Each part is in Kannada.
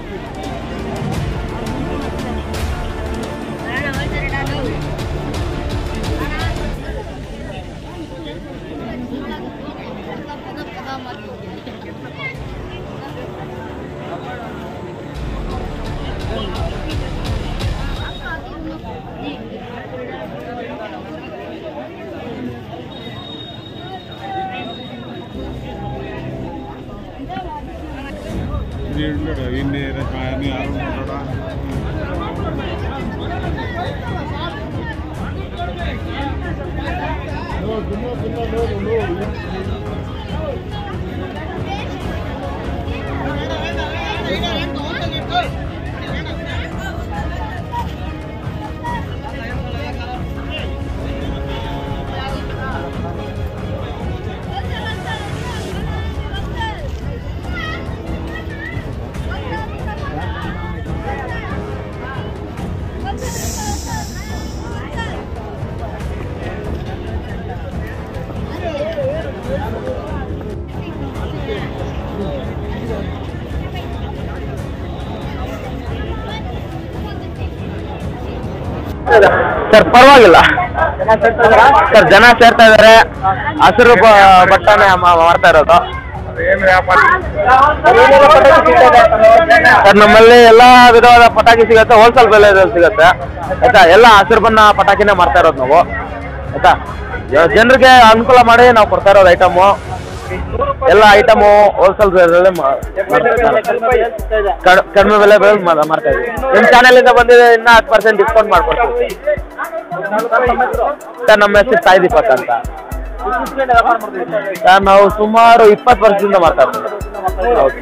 ಇನ್ನೇನು ಯಾರು ಸರ್ ಪರವಾಗಿಲ್ಲ ಸರ್ ಜನ ಸೇರ್ತಾ ಇದಾರೆ ಹಸಿರು ಬ- ಬಟ್ಟನೆ ಮ- ಮಾಡ್ತಾ ಇರೋದು ಏನು ವ್ಯಾಪಾರ ಸರ್ ನಮ್ಮಲ್ಲಿ ಎಲ್ಲಾ ವಿಧವಾದ ಪಟಾಕಿ ಸಿಗುತ್ತೆ ಹೋಲ್ಸೇಲ್ ಬೆಲೆದಲ್ಲಿ ಸಿಗುತ್ತೆ ಆಯ್ತಾ ಎಲ್ಲ ಹಸಿರು ಬಣ್ಣ ಪಟಾಕಿನೇ ಮಾಡ್ತಾ ಇರೋದು ನಾವು ಆಯ್ತಾ ಜನರಿಗೆ ಅನುಕೂಲ ಮಾಡಿ ನಾವು ಕೊಡ್ತಾ ಇರೋದು ಐಟಮು ಎಲ್ಲ ಐಟಮು ಹೋಲ್ಸೇಲ್ ಬೆಲೆಯಲ್ಲಿ ಮಾ- ಕಡ್- ಕಡಿಮೆ ಬೆಲೆ ಬೆಲೆ ಮಾ- ಮಾಡ್ತಾ ಇದ್ದೀವಿ ನಿಮ್ಮ ಚಾನಲಿಂದ ಬಂದಿದೆ ಇನ್ನೂ ಹತ್ತು ಪರ್ಸೆಂಟ್ ಡಿಸ್ಕೌಂಟ್ ಮಾಡ್ಕೊಡ್ತೀವಿ ಸರ್ ನಮ್ಮ ಹೆಸರು ಸಾಯಿ ದೀಪಕ್ ಅಂತ ಸರ್ ನಾವು ಸುಮಾರು ಇಪ್ಪತ್ತು ವರ್ಷದಿಂದ ಮಾಡ್ತಾ ಇದ್ದೀವಿ ಹೌದು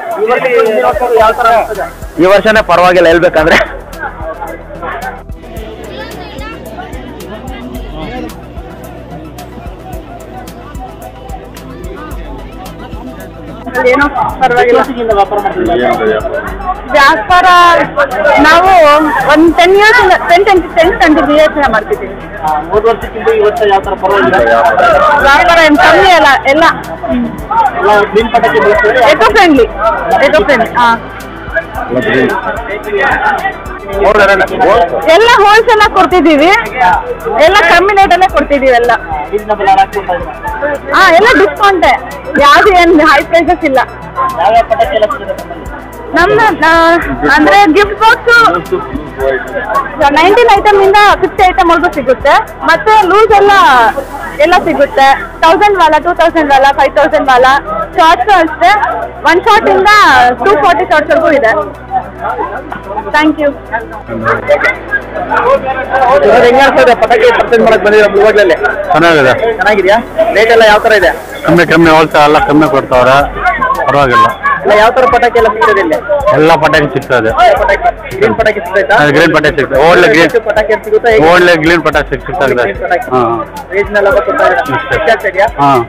ಈ ವರ್ಷನೇ ಪರವಾಗಿಲ್ಲ ಹೇಳ್ಬೇಕಂದ್ರೆ ಏನೋ ಪರವಾಗಿಲ್ಲ ಏನು ವ್ಯಾಪಾರ ವ್ಯಾಪಾರ ನಾವು ಒಂದು ten years ten ten ten twenty years ಮಾಡ್ತಿದ್ದೀವಿ ಹೋದ ವರ್ಷಕ್ಕಿಂತ ಈ ವರ್ಷ ಯಾವ ತರ ಪರವಾಗಿಲ್ಲ ವ್ಯಾಪಾರ ಏನು ಕಮ್ಮಿ ಅಲ್ಲ ಎಲ್ಲ ಎಲ್ಲ ಗ್ರೀನ್ ಪಟಾಕಿ ಬಳಸ್ತಾರೆ ಎಕೋ ಫ್ರೆಂಡ್ಲಿ ಎಕೋ ಫ್ರೆಂಡ್ಲಿ ಹಾಂ ಎಲ್ಲ ಹೋಲ್ಸೇಲ್ ಆಗಿ ಕೊಡ್ತಿದ್ದೀವಿ ಎಲ್ಲ ಕಮ್ಮಿ ರೇಟಲ್ಲೇ ಕೊಡ್ತಿದ್ದೀವಿ ಎಲ್ಲ ರೀಸನಬಲ್ ಆಗಿ ಹಾಕ್ಕೊಡ್ತಾ ಇದ್ದಾರೆ ಹಾಂ ಎಲ್ಲ ಡಿಸ್ಕೌಂಟೇ ಯಾವುದು ಏನು ಹೈ ಪ್ರೈಸಸ್ ಇಲ್ಲ ಯಾವ್ಯಾವ ಪಟಾಕಿ ಎಲ್ಲ ಸಿಗುತ್ತೆ ನಮ್ಮಲ್ಲಿ ನಮ್ಮ ಅಂದ್ರೆ ಗಿಫ್ಟ್ ಬಾಕ್ಸ್ ನೈನ್ಟೀನ್ ಐಟಮ್ ಇಂದ ಫಿಫ್ಟಿ ಐಟಮ್ ವರ್ಗೂ ಸಿಗುತ್ತೆ ಮತ್ತೆ ಲೂಸ್ ಎಲ್ಲ ಎಲ್ಲ ಸಿಗುತ್ತೆ ತೌಸಂಡ್ ವಾಲ ಟೂ ತೌಸಂಡ್ ವಾಲ ಫೈವ್ ತೌಸಂಡ್ ವಾಲ ಶಾರ್ಟ್ಸ್ ಅಷ್ಟೇ ಒನ್ ಶಾರ್ಟ್ ಇಂದ ಟೂ ಫಾರ್ಟಿ ಶಾರ್ಟ್ಸ್ ವರ್ಗೂ ಇದೆ ಥ್ಯಾಂಕ್ ಯು ಹೆಂಗ ಅನ್ಸ್ತದೆ ಪಟಾಕಿ ಪರ್ಚೇಸ್ ಮಾಡಕ್ ಬಂದಿದ್ದೀರಾ ಮುಳುಬಾಗ್ಲಲ್ಲಿ ಚೆನ್ನಾಗಿದೆ ಚೆನ್ನಾಗಿದ್ಯಾ ರೇಟ್ ಎಲ್ಲ ಯಾವ ತರ ಇದೆ ಕಮ್ಮಿ ಕಮ್ಮಿ ಹೋಲ್ಸೇಲ್ ಎಲ್ಲ ಕಮ್ಮಿ ಕೊಡ್ತಾವ್ರೆ ಪರವಾಗಿಲ್ಲ ಎಲ್ಲ ಯಾವ ತರ ಪಟಾಕಿ ಎಲ್ಲ ಸಿಗ್ತದೆ ಇಲ್ಲಿ ಎಲ್ಲ ಪಟಾಕಿ ಸಿಗ್ತದೆ ಪಟಾಕಿ ಗ್ರೀನ್ ಪಟಾಕಿ ಸಿಗ್ತೈತಾ ಗ್ರೀನ್ ಪಟಾಕಿ ಸಿಗ್ತದೆ ಒಳ್ಳೆ ಗ್ರೀನ್ ಎಷ್ಟು ಪಟಾಕಿ ಅಂತ ಸಿಗುತ್ತಾ ಒಳ್ಳೆ ಗ್ರೀನ್ ಪಟಾಕಿ ಸಿಗ್- ಸಿಗ್ತದೆ ಹಾಂ ರೇಟ್ನೆಲ್ಲ ಕೊಡ್ತಾ ಇದ್ದೀರಾ ಹಾಂ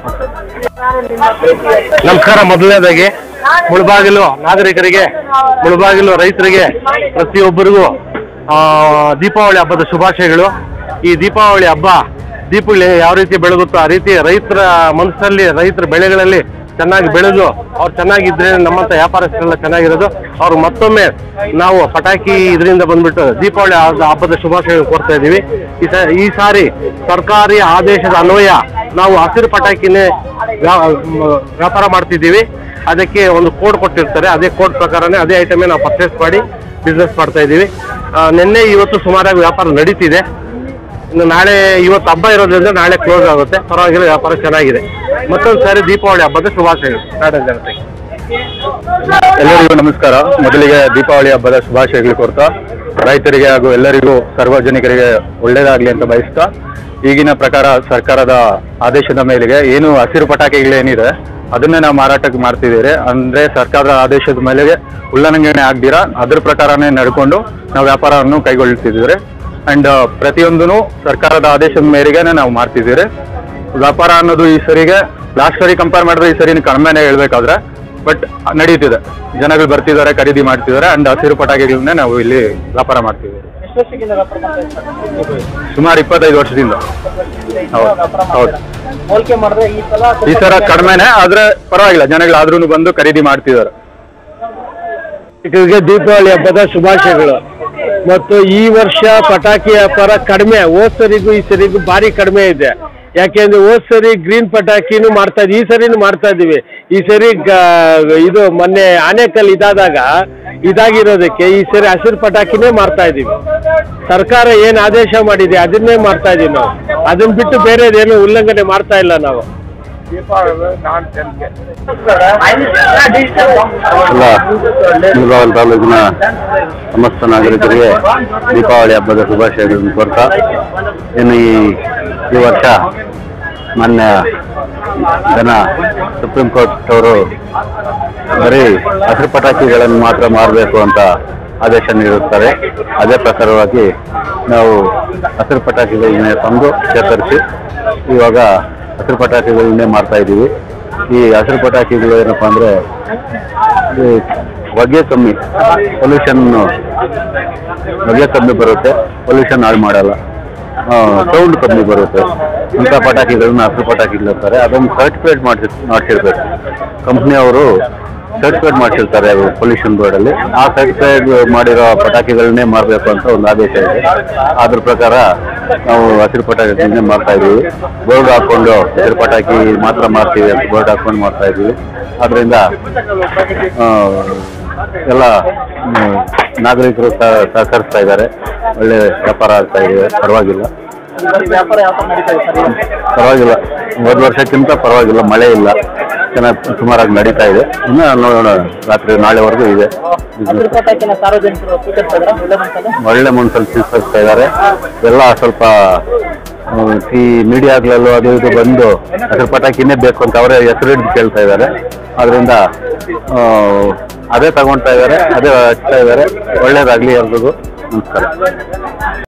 ನಮಸ್ಕಾರ ಮೊದಲನೇದಾಗಿ ಮುಳುಬಾಗಿಲು ನಾಗರಿಕರಿಗೆ ಮುಳುಬಾಗಿಲು ರೈತರಿಗೆ ಪ್ರತಿಯೊಬ್ಬರಿಗೂ ಆ, ದೀಪಾವಳಿ ಹಬ್ಬದ ಶುಭಾಶಯಗಳು ಈ ದೀಪಾವಳಿ ಹಬ್ಬ ದೀಪಗಳು ಯಾವ ರೀತಿ ಬೆಳಗುತ್ತೋ ಆ ರೀತಿ ರೈತರ ಮನಸ್ಸಲ್ಲಿ ರೈತರ ಬೆಳೆಗಳಲ್ಲಿ ಚೆನ್ನಾಗಿ ಬೆಳೆದು ಅವ್ರು ಚೆನ್ನಾಗಿದ್ರೆ ನಮ್ಮಂತ ವ್ಯಾಪಾರಸ್ಥರೆಲ್ಲ ಚೆನ್ನಾಗಿರೋದು ಅವ್ರು ಮತ್ತೊಮ್ಮೆ ನಾವು ಪಟಾಕಿ ಇದರಿಂದ ಬಂದ್ಬಿಟ್ಟು ದೀಪಾವಳಿ ಹಬ್ಬ- ಹಬ್ಬದ ಶುಭಾಶಯಗಳು ಕೋರ್ತಾ ಇದ್ದೀವಿ ಈ ಸ- ಈ ಸಾರಿ ಸರ್ಕಾರಿ ಆದೇಶದ ಅನ್ವಯ ನಾವು ಹಸಿರು ಪಟಾಕಿನೇ ವ್ಯಾ- ಮ್, ವ್ಯಾಪಾರ ಮಾಡ್ತಿದ್ದೀವಿ ಅದಕ್ಕೆ ಒಂದು ಕೋಡ್ ಕೊಟ್ಟಿರ್ತಾರೆ ಅದೇ ಕೋಡ್ ಪ್ರಕಾರನೇ ಅದೇ ಐಟಮೇ ನಾವು ಪರ್ಚೇಸ್ ಮಾಡಿ ಬಿಸ್ನೆಸ್ ಮಾಡ್ತಾ ಇದ್ದೀವಿ ಆ, ನಿನ್ನೆ ಇವತ್ತು ಸುಮಾರಾಗಿ ವ್ಯಾಪಾರ ನಡೀತಿದೆ ಇನ್ನು ನಾಳೆ ಇವತ್ತು ಹಬ್ಬ ಇರೋದ್ರಿಂದ ನಾಳೆ ಕ್ಲೋಸ್ ಆಗುತ್ತೆ ಪರವಾಗಿಲ್ಲ ವ್ಯಾಪಾರ ಚೆನ್ನಾಗಿದೆ ಮತ್ತೊಂದು ಸಾರಿ ದೀಪಾವಳಿ ಹಬ್ಬದ ಶುಭಾಶಯಗಳು ನಾಡಿನ ಜನತೆಗೆ ಎಲ್ಲರಿಗೂ ನಮಸ್ಕಾರ ಮೊದಲಿಗೆ ದೀಪಾವಳಿ ಹಬ್ಬದ ಶುಭಾಶಯಗಳು ಕೋರ್ತಾ ರೈತರಿಗೆ ಹಾಗೂ ಎಲ್ಲರಿಗೂ ಸಾರ್ವಜನಿಕರಿಗೆ ಒಳ್ಳೆಯದಾಗಲಿ ಅಂತ ಬಯಸ್ತಾ ಈಗಿನ ಪ್ರಕಾರ ಸರ್ಕಾರದ ಆದೇಶದ ಮೇರೆಗೆ ಏನು ಹಸಿರು ಪಟಾಕಿಗಳೇನಿದೆ ಅದನ್ನೇ ನಾವು ಮಾರಾಟಕ್ಕೆ ಮಾಡ್ತಿದ್ದೀರಿ ಅಂದ್ರೆ ಸರ್ಕಾರದ ಆದೇಶದ ಮೇಲೆಗೆ ಉಲ್ಲಂಘನೆ ಆಗ್ದಿರಾ ಅದ್ರ ಪ್ರಕಾರನೇ ನಡ್ಕೊಂಡು ನಾವು ವ್ಯಾಪಾರವನ್ನು ಕೈಗೊಳ್ತಿದ್ದೀರಿ ಅಂಡ್ ಪ್ರತಿಯೊಂದೂ ಸರ್ಕಾರದ ಆದೇಶದ ಮೇರೆಗೆ ನಾವು ಮಾಡ್ತಿದ್ದೀರಿ ವ್ಯಾಪಾರ ಅನ್ನೋದು ಈ ಸರಿಗೆ ಲಾಸ್ಟ್ ಸರಿ ಕಂಪೇರ್ ಮಾಡಿದ್ರೆ ಈ ಸರಿ ಕಡಿಮೆನೇ ಹೇಳ್ಬೇಕಾದ್ರೆ ಬಟ್ ನಡೀತಿದೆ ಜನಗಳು ಬರ್ತಿದ್ದಾರೆ ಖರೀದಿ ಮಾಡ್ತಿದ್ದಾರೆ ಅಂಡ್ ಹಸಿರು ಪಟಾಕಿಗಳನ್ನೇ ನಾವು ಇಲ್ಲಿ ವ್ಯಾಪಾರ ಮಾಡ್ತಿದ್ದೀವಿ ಎಷ್ಟು ವರ್ಷಕ್ಕಿಂತ ವ್ಯಾಪಾರ ಮಾಡ್ತಾ ಇದ್ದಾರೆ ಸುಮಾರು ಇಪ್ಪತ್ತೈದು ವರ್ಷದಿಂದ ಹೌದು ಹೌದು ಹೋಲಿಕೆ ಮಾಡಿದ್ರೆ ಈ ಸಲ ಈ ಸರ ಕಡಿಮೆನೆ ಆದ್ರೆ ಪರವಾಗಿಲ್ಲ ಜನಗಳು ಆದ್ರೂ ಬಂದು ಖರೀದಿ ಮಾಡ್ತಿದ್ದಾರೆ ನಾಗರಿಕರಿಗೆ ದೀಪಾವಳಿ ಹಬ್ಬದ ಶುಭಾಶಯಗಳು ಮತ್ತು ಈ ವರ್ಷ ಪಟಾಕಿ ವ್ಯಾಪಾರ ಕಡಿಮೆ ಹೋದ್ ಸರಿಗೂ ಈ ಸರಿಗೂ ಭಾರಿ ಕಡಿಮೆ ಇದೆ ಯಾಕೆಂದ್ರೆ ಹೋದ್ ಸರಿ ಗ್ರೀನ್ ಪಟಾಕಿನೂ ಮಾಡ್ತಾ ಇದ್ವಿ ಈ ಸರಿನೂ ಮಾಡ್ತಾ ಇದೀವಿ ಈ ಸರಿ ಗ- ಇದು ಮೊನ್ನೆ ಆನೆಕಲ್ ಇದಾದಾಗ ಇದಾಗಿರೋದಕ್ಕೆ ಈ ಸರಿ ಹಸಿರು ಪಟಾಕಿನೇ ಮಾಡ್ತಾ ಇದೀವಿ ಸರ್ಕಾರ ಏನು ಆದೇಶ ಮಾಡಿದೆ ಅದನ್ನೇ ಮಾಡ್ತಾ ಇದೀವಿ ನಾವು ಅದನ್ನ ಬಿಟ್ಟು ಬೇರೆದೇನು ಉಲ್ಲಂಘನೆ ಮಾಡ್ತಾ ಇಲ್ಲ ನಾವು ಎಲ್ಲ ಮುಳಬಾಗಿಲು ತಾಲೂಕಿನ ಸಮಸ್ತ ನಾಗರಿಕರಿಗೆ ದೀಪಾವಳಿ ಹಬ್ಬದ ಶುಭಾಶಯಗಳನ್ನು ಕೋರ್ತಾ ಇನ್ನು ಈ ಈ ವರ್ಷ ಮಾನ್ಯ ಜನ ಸುಪ್ರೀಂ ಕೋರ್ಟ್ ಅವರು ಬರೀ ಹಸಿರು ಪಟಾಕಿಗಳನ್ನು ಮಾತ್ರ ಮಾರಬೇಕು ಅಂತ ಆದೇಶ ನೀಡುತ್ತಾರೆ ಅದೇ ಪ್ರಕಾರವಾಗಿ ನಾವು ಹಸಿರು ಪಟಾಕಿಗಳನ್ನೇ ತಂದು ಶೇಖರಿಸಿ ಇವಾಗ ಹಸಿರು ಪಟಾಕಿಗಳನ್ನೇ ಮಾಡ್ತಾ ಇದ್ದೀವಿ ಈ ಹಸಿರು ಪಟಾಕಿಗಳು ಏನಪ್ಪ ಅಂದರೆ ಈ ಹೊಗೆ ಕಮ್ಮಿ ಪೊಲ್ಯೂಷನ್ ಹೊಗೆ ಕಮ್ಮಿ ಬರುತ್ತೆ ಪೊಲ್ಯೂಷನ್ ಹಾಳು ಮಾಡಲ್ಲ ಸೌಂಡ್ ಕಮ್ಮಿ ಬರುತ್ತೆ ಇಂಥ ಪಟಾಕಿಗಳನ್ನ ಹಸಿರು ಪಟಾಕಿಗಳು ಇರ್ತಾರೆ ಅದನ್ನು ಸರ್ಟಿಫೈಡ್ ಮಾಡಿಸಿ ಮಾಡಿಸಿರ್ಬೇಕು ಕಂಪ್ನಿಯವರು ಸರ್ಟಿಫೈಡ್ ಮಾಡಿಸಿರ್ತಾರೆ ಪೊಲ್ಯೂಷನ್ ಬೋರ್ಡಲ್ಲಿ ಆ ಸರ್ಟಿಫೈಡ್ ಮಾಡಿರೋ ಪಟಾಕಿಗಳನ್ನೇ ಮಾರಬೇಕು ಅಂತ ಒಂದು ಆದೇಶ ಇದೆ ಅದ್ರ ಪ್ರಕಾರ ನಾವು ಹಸಿರು ಪಟಾಕಿಗಳನ್ನೇ ಮಾರ್ತಾ ಇದ್ದೀವಿ ಬೋರ್ಡ್ ಹಾಕೊಂಡು ಹಸಿರು ಪಟಾಕಿ ಮಾತ್ರ ಮಾರ್ತೀವಿ ಅಂತ ಬೋರ್ಡ್ ಹಾಕೊಂಡು ಮಾಡ್ತಾ ಇದ್ದೀವಿ ಅದರಿಂದ ಎಲ್ಲ ಹ್ಮ್, ನಾಗರಿಕರು ಸಹ- ಸಹಕರಿಸ್ತಾ ಇದ್ದಾರೆ ಒಳ್ಳೆ ವ್ಯಾಪಾರ ಆಗ್ತಾ ಇದೆ ಪರವಾಗಿಲ್ಲ ವ್ಯಾಪಾರ ಯಾವ ಥರ ನಡೀತಾ ಇದೆ ಸರ್ ಪರವಾಗಿಲ್ಲ ಹೋದ ವರ್ಷಕ್ಕಿಂತ ಪರವಾಗಿಲ್ಲ ಮಳೆ ಇಲ್ಲ ಚೆನ್ನಾಗಿ ಸುಮಾರಾಗಿ ನಡೀತಾ ಇದೆ ಇನ್ನು ನೋಡೋಣ ರಾತ್ರಿ ನಾಳೆವರೆಗೂ ಇದೆ ಹಸಿರು ಪಟಾಕಿನ ಸಾರ್ವಜನಿಕರು ಸ್ವೀಕರಿಸ್ತಾ ಇದ್ದಾರೆ ಒಳ್ಳೆ ಮನಸ್ಸಲ್ಲಿ ಒಳ್ಳೆ ಮನಸ್ಸಲ್ಲಿ ಸ್ವೀಕರಿಸ್ತಾ ಇದ್ದಾರೆ ಎಲ್ಲ ಸ್ವಲ್ಪ ಆ, ಈ ಮೀಡಿಯಾಗಳಲ್ಲೂ ಅದು ಇದು ಬಂದು ಹಸಿರು ಪಟಾಕಿನೇ ಬೇಕು ಅಂತ ಅವರೇ ಹೆಸರು ಹಿಡಿದು ಕೇಳ್ತಾ ಇದ್ದಾರೆ ಅದರಿಂದ ಅದೇ ತಗೊಳ್ತಾ ಇದ್ದಾರೆ ಅದೇ ಹಚ್ತಾ ಇದ್ದಾರೆ ಒಳ್ಳೇದಾಗಲಿ ಎಲ್ರಿಗೂ ನಮಸ್ಕಾರ